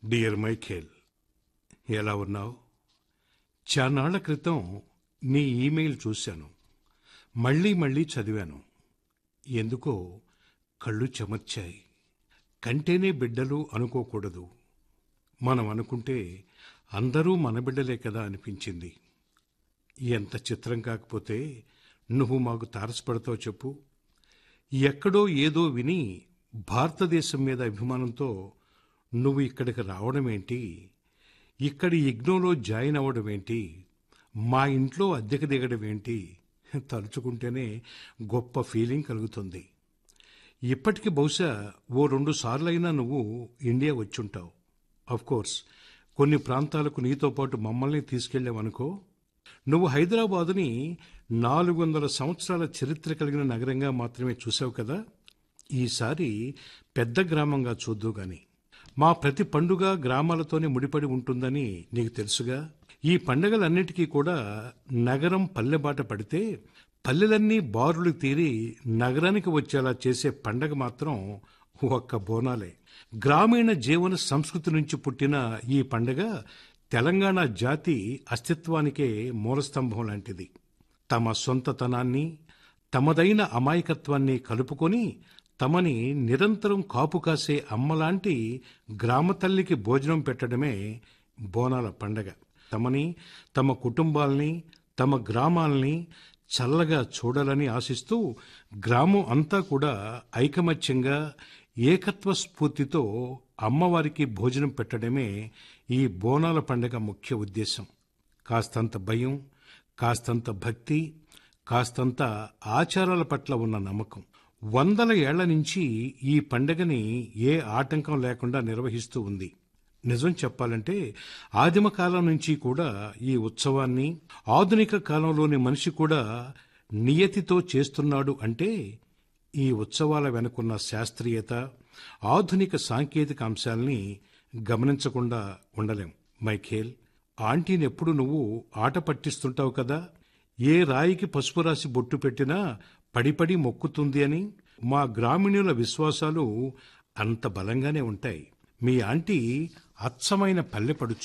dear Michael ఎలా ఉన్నావు చాన్నాళ్ల క్రితం నీ ఈమెయిల్ చూశాను మళ్ళీ మళ్ళీ చదివాను ఎందుకో కళ్ళు చెమర్చాయి కంటేనే బిడ్డలు అనుకోకూడదు మనం అనుకుంటే అందరూ మన బిడ్డలే కదా అనిపించింది ఎంత చిత్రం కాకపోతే నువ్వు మాకు తారసపడతావు చెప్పు ఎక్కడో ఏదో విని భారతదేశం మీద అభిమానంతో నువ్వు ఇక్కడికి రావడం ఏంటి ఇక్కడి ఇగ్నోలో జాయిన్ అవ్వడం ఏంటి మా ఇంట్లో అద్దెకు దిగడం ఏంటి తలుచుకుంటేనే గొప్ప ఫీలింగ్ కలుగుతుంది ఇప్పటికి బహుశా ఓ రెండు సార్లైనా నువ్వు ఇండియా వచ్చుంటావు కోర్స్ కొన్ని ప్రాంతాలకు నీతో పాటు మమ్మల్ని తీసుకెళ్ళావనుకో నువ్వు హైదరాబాదుని నాలుగు వందల సంవత్సరాల చరిత్ర కలిగిన నగరంగా మాత్రమే చూసావు కదా ఈసారి పెద్ద గ్రామంగా చూద్దు గాని మా ప్రతి పండుగ గ్రామాలతోనే ముడిపడి ఉంటుందని నీకు తెలుసుగా ఈ పండగలన్నిటికీ కూడా నగరం పల్లెబాట పడితే పల్లెలన్నీ బారులు తీరి నగరానికి వచ్చేలా చేసే పండగ మాత్రం ఒక్క బోనాలే గ్రామీణ జీవన సంస్కృతి నుంచి పుట్టిన ఈ పండగ తెలంగాణ జాతి అస్తిత్వానికే మూలస్తంభం లాంటిది తమ సొంతతనాన్ని తమదైన అమాయకత్వాన్ని కలుపుకొని తమని నిరంతరం కాపు కాసే అమ్మలాంటి గ్రామ తల్లికి భోజనం పెట్టడమే బోనాల పండగ తమని తమ కుటుంబాల్ని తమ గ్రామాల్ని చల్లగా చూడాలని ఆశిస్తూ గ్రామం అంతా కూడా ఐకమత్యంగా ఏకత్వ స్ఫూర్తితో అమ్మవారికి భోజనం పెట్టడమే ఈ బోనాల పండగ ముఖ్య ఉద్దేశం కాస్తంత భయం కాస్తంత భక్తి కాస్తంత ఆచారాల పట్ల ఉన్న నమ్మకం వందల ఏళ్ల నుంచి ఈ పండగని ఏ ఆటంకం లేకుండా నిర్వహిస్తూ ఉంది నిజం చెప్పాలంటే ఆదిమ కాలం నుంచి కూడా ఈ ఉత్సవాన్ని ఆధునిక కాలంలోని మనిషి కూడా నియతితో చేస్తున్నాడు అంటే ఈ ఉత్సవాల వెనుకున్న శాస్త్రీయత ఆధునిక సాంకేతిక అంశాల్ని గమనించకుండా ఉండలేం మైఖేల్ ఆంటీని ఎప్పుడు నువ్వు ఆట పట్టిస్తుంటావు కదా ఏ రాయికి పసుపు రాసి బొట్టు పెట్టినా పడిపడి మొక్కుతుంది అని మా గ్రామీణుల విశ్వాసాలు అంత బలంగానే ఉంటాయి మీ ఆంటీ అచ్చమైన పల్లెపడుచు